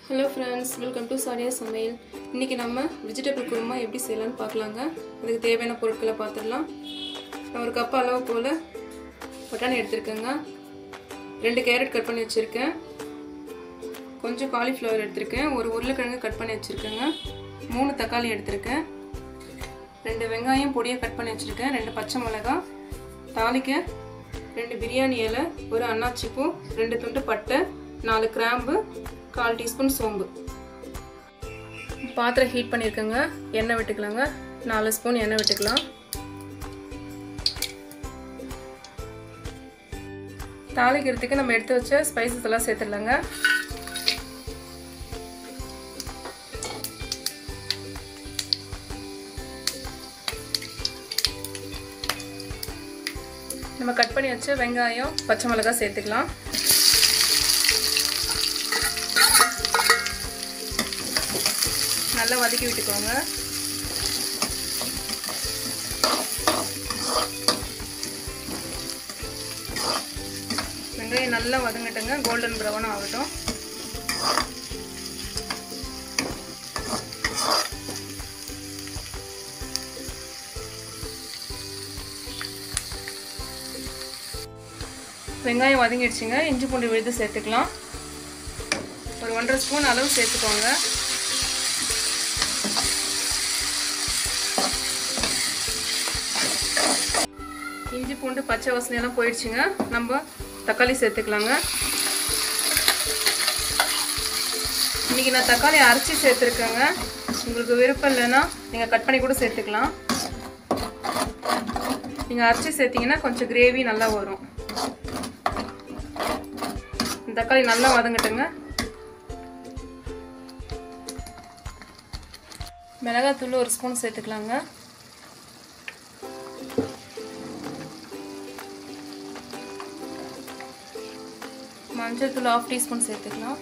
hello friends welcome to சாரியா சமையல் இன்றைக்கி நம்ம வெஜிடபிள் குருமா எப்படி செய்யலாம்னு பார்க்கலாங்க அதுக்கு தேவையான பொருட்களை பார்த்துடலாம் நான் ஒரு கப் அளவு போல் பட்டாணி எடுத்திருக்கேங்க ரெண்டு கேரட் கட் பண்ணி வச்சுருக்கேன் கொஞ்சம் காலிஃப்ளவர் எடுத்திருக்கேன் ஒரு உருளைக்கிழங்கு கட் பண்ணி வச்சுருக்கேங்க மூணு தக்காளி எடுத்திருக்கேன் ரெண்டு வெங்காயம் பொடியாக கட் பண்ணி வச்சுருக்கேன் ரெண்டு பச்சை மிளகாய் தாளிக்க ரெண்டு பிரியாணி இலை ஒரு அன்னாச்சி பூ ரெண்டு துண்டு பட்டை நாலு கிராம்பு கால் டீஸ்பூன் சோம்பு பாத்திரம் ஹீட் பண்ணியிருக்கேங்க எண்ணெய் விட்டுக்கலாங்க நாலு ஸ்பூன் எண்ணெய் விட்டுக்கலாம் தாளிக்கிறதுக்கு நம்ம எடுத்து வச்ச ஸ்பைசஸ் எல்லாம் சேர்த்துடலாங்க நம்ம கட் பண்ணி வச்ச வெங்காயம் பச்சை மிளகாய் சேர்த்துக்கலாம் நல்லா வதக்கி விட்டுக்கோங்க வெங்காயம் நல்லா வதங்கட்டுங்க கோல்டன் ப்ரௌன் ஆகட்டும் வெங்காயம் வதங்கிடுச்சுங்க இஞ்சி பூண்டு விழுது சேர்த்துக்கலாம் ஒரு ஒன்றரை ஸ்பூன் அளவு சேர்த்துக்கோங்க இஞ்சி பூண்டு பச்சை வாசனை எல்லாம் போயிடுச்சுங்க நம்ம தக்காளி சேர்த்துக்கலாங்க இன்றைக்கி நான் தக்காளி அரைச்சி சேர்த்துருக்கேங்க உங்களுக்கு விருப்பம் இல்லைன்னா நீங்கள் கட் பண்ணி கூட சேர்த்துக்கலாம் நீங்கள் அரைச்சி சேர்த்திங்கன்னா கொஞ்சம் கிரேவி நல்லா வரும் தக்காளி நல்லா வதங்கட்டுங்க மிளகாத்தூள் ஒரு ஸ்பூன் சேர்த்துக்கலாங்க மஞ்சள் தூள் ஆஃப் டீஸ்பூன் சேர்த்துக்கலாம்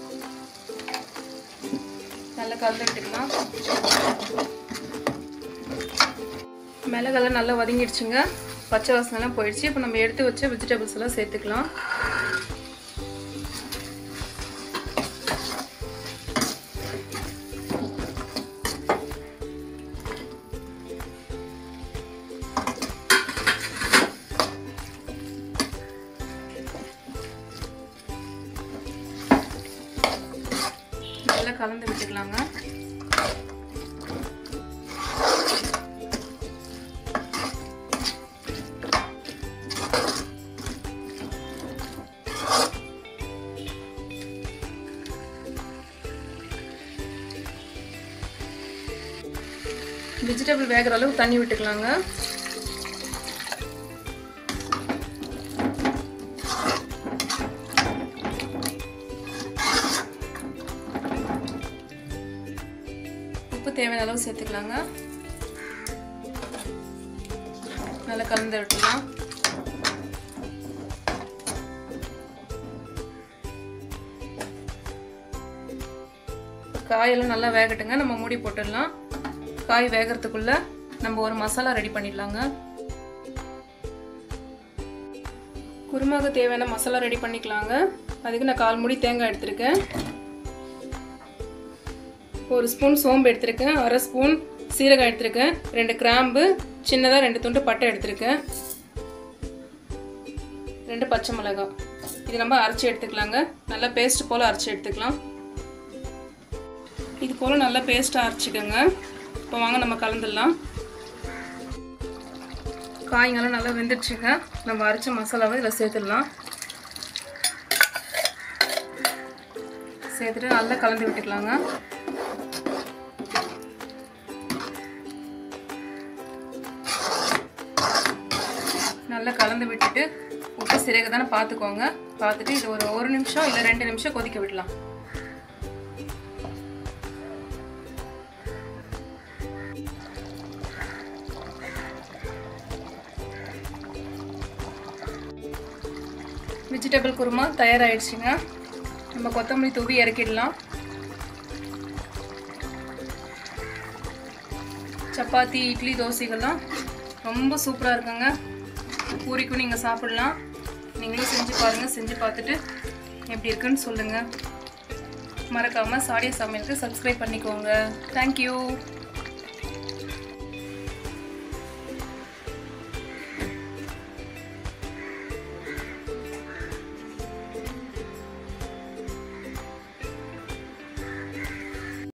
நல்லா கலந்து விட்டுக்கலாம் மிளகெல்லாம் நல்லா வதங்கிடுச்சுங்க பச்சை வாசனைலாம் போயிடுச்சு இப்போ நம்ம எடுத்து வச்ச வெஜிடபிள்ஸ் எல்லாம் சேர்த்துக்கலாம் நல்லா கலந்து விட்டுக்கலாங்க வெஜிடபிள் வேகிற அளவு தண்ணி விட்டுக்கலாங்க உப்பு தேவையான அளவு சேர்த்துக்கலாங்க நல்லா கலந்து விட்டுலாம் காயெல்லாம் நல்லா வேகட்டுங்க நம்ம மூடி போட்டுடலாம் காய் வேகிறதுக்குள்ள நம்ம ஒரு மசாலா ரெடி பண்ணிடலாங்க குருமாவுக்கு தேவையான மசாலா ரெடி பண்ணிக்கலாங்க அதுக்கு நான் கால் மூடி தேங்காய் எடுத்திருக்கேன் ஒரு ஸ்பூன் சோம்பு எடுத்திருக்கேன் அரை ஸ்பூன் சீரகம் எடுத்திருக்கேன் ரெண்டு கிராம்பு சின்னதாக ரெண்டு துண்டு பட்டை எடுத்திருக்கேன் ரெண்டு பச்சை மிளகாய் இது நம்ம அரைச்சி எடுத்துக்கலாங்க நல்லா பேஸ்ட் போல் அரைச்சி எடுத்துக்கலாம் இது போல் நல்லா பேஸ்ட்டாக அரைச்சிக்கோங்க இப்போ வாங்க நம்ம கலந்துடலாம் காய்ங்கெல்லாம் நல்லா வெந்துடுச்சுங்க நம்ம அரைச்ச மசாலாவை இதில் சேர்த்துடலாம் சேர்த்துட்டு நல்லா கலந்து விட்டுக்கலாங்க நல்லா கலந்து விட்டுட்டு உப்பு சிறகு தானே பார்த்துக்கோங்க பார்த்துட்டு இது ஒரு ஒரு நிமிஷம் இல்லை ரெண்டு நிமிஷம் கொதிக்க விடலாம் வெஜிடபிள் குருமா தயாராகிடுச்சுங்க நம்ம கொத்தமல்லி தூவி இறக்கிடலாம் சப்பாத்தி இட்லி தோசைகள்லாம் ரொம்ப சூப்பராக இருக்குங்க பூரிக்கும் நீங்கள் சாப்பிடலாம் நீங்களும் செஞ்சு பாருங்கள் செஞ்சு பார்த்துட்டு எப்படி இருக்குன்னு சொல்லுங்கள் மறக்காமல் சாடிய சமையலுக்கு சப்ஸ்கிரைப் பண்ணிக்கோங்க தேங்க்யூ